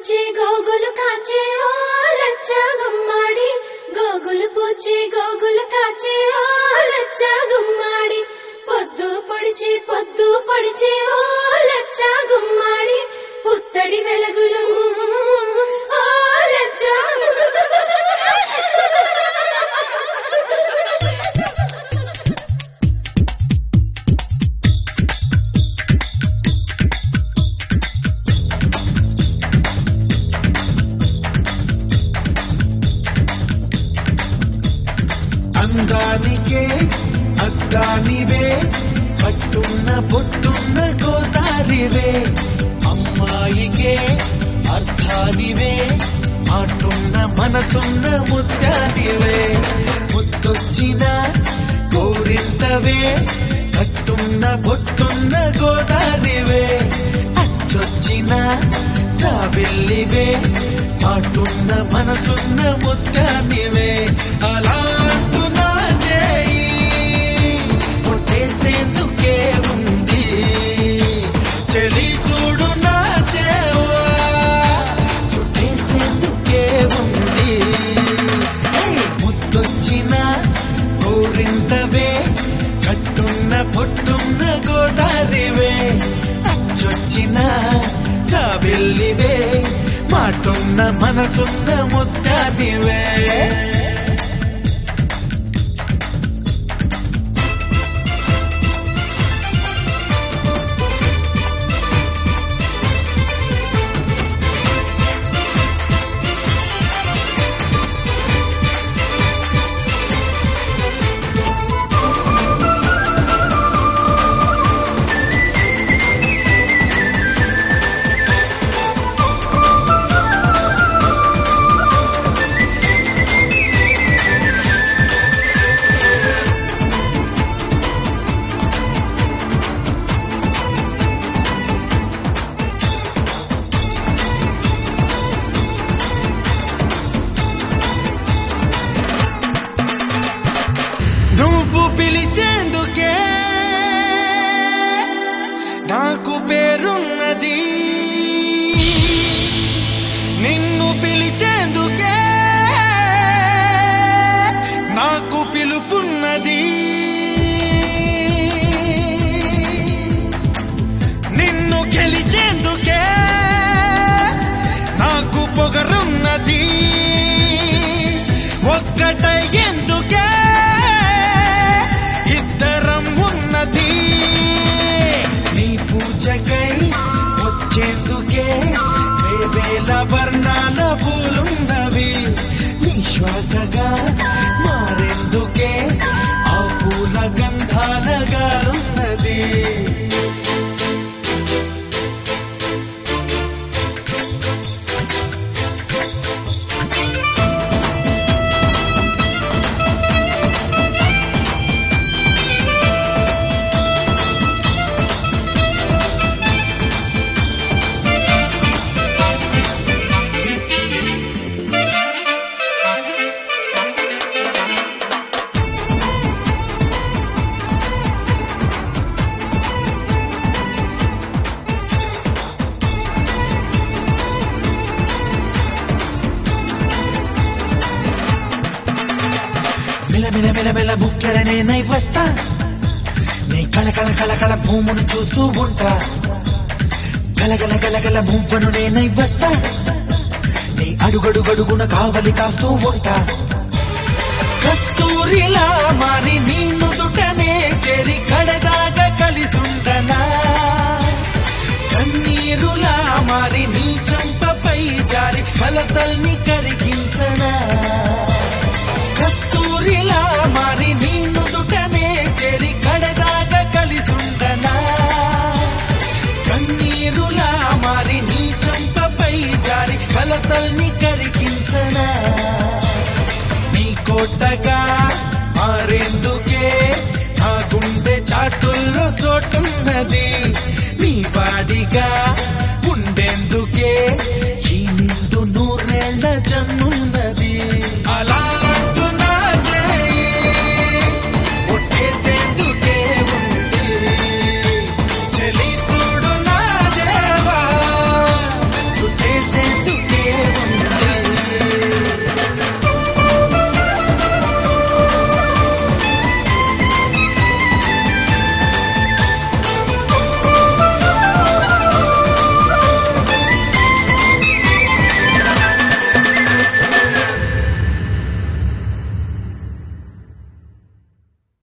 పూచి గోగులు కాచే ఓ లచ్చ గుమ్మాడి గోగులు పూచి గోగులు కాచే ఓ లచ్చ గుమ్మాడి పొద్దు పొడిచి పొద్దు పొడిచి ఓ లచ్చ గుమ్మాడి పుత్తడి వెలుగులు ఓ లచ్చ అందానికే అద్దానివే పట్టున్న పొట్టున్న గోదారివే అమ్మాయికే అర్థానివే ఆటున్న మనసున్న ముత్యానివే ముత్తొచ్చిన కోరింతవే కట్టున్న పొట్టున్న గోదారివే అచ్చొచ్చిన చావెల్లివే ఆటున్న మనసున్న ముత్యానివే అలాంటు నా చేయి కొట్టేసేందుకే ఉంది చెలి చూడు నా చేవా చుట్టేసేందుకే ఉంది ఏయ్, ముద్దొచ్చిన కోరింతవే కట్టున్న పొట్టున్న గోదారివే అచ్చొచ్చిన చావెల్లివే మాటున్న మనసున్న ముత్యానివే నువ్వు పిలిచేందుకే నాకు పేరున్నది నిన్ను పిలిచేందుకే నాకు పిలుపున్నది నిన్ను గెలిచేందుకే నాకు పొగరున్నది ఒక్కటై ఎందుకే ఇద్దరం ఉన్నది నీ పూజకై వచ్చేందుకే వేవేల వర్ణాల పూలున్నవి నీ శ్వాసగా మారేందుకే ఆ పూల గంధాల గాలున్నది మిల మిల మిల మిల ముక్కెరనే నై వస్తా నీ కళ కళ కళ కళ భూమును చూస్తూ ఉంటా గలగల గలగల భూపను నేనై వస్తా నీ అడుగడుగడుగున కావలి కాస్తూ ఉంటా కస్తూరిలా మారి నీ నుదుటనే చేరి కడదాగా కలిసుండనా కన్నీరులా మారి నీ చంపపై జారి కలతల్ని కరిగించనా కస్తూరిలా మారి నీ నుదుటనే చేరి కడదాగా కలిసుండనా కన్నీరులా మారి నీ చంపపై జారి కలతల్ని కరిగించనా నీ కోటగా మారేందుకే నా గుండె చాటుల్లో చోటున్నది నీ వాడిగా ఉండేందుకే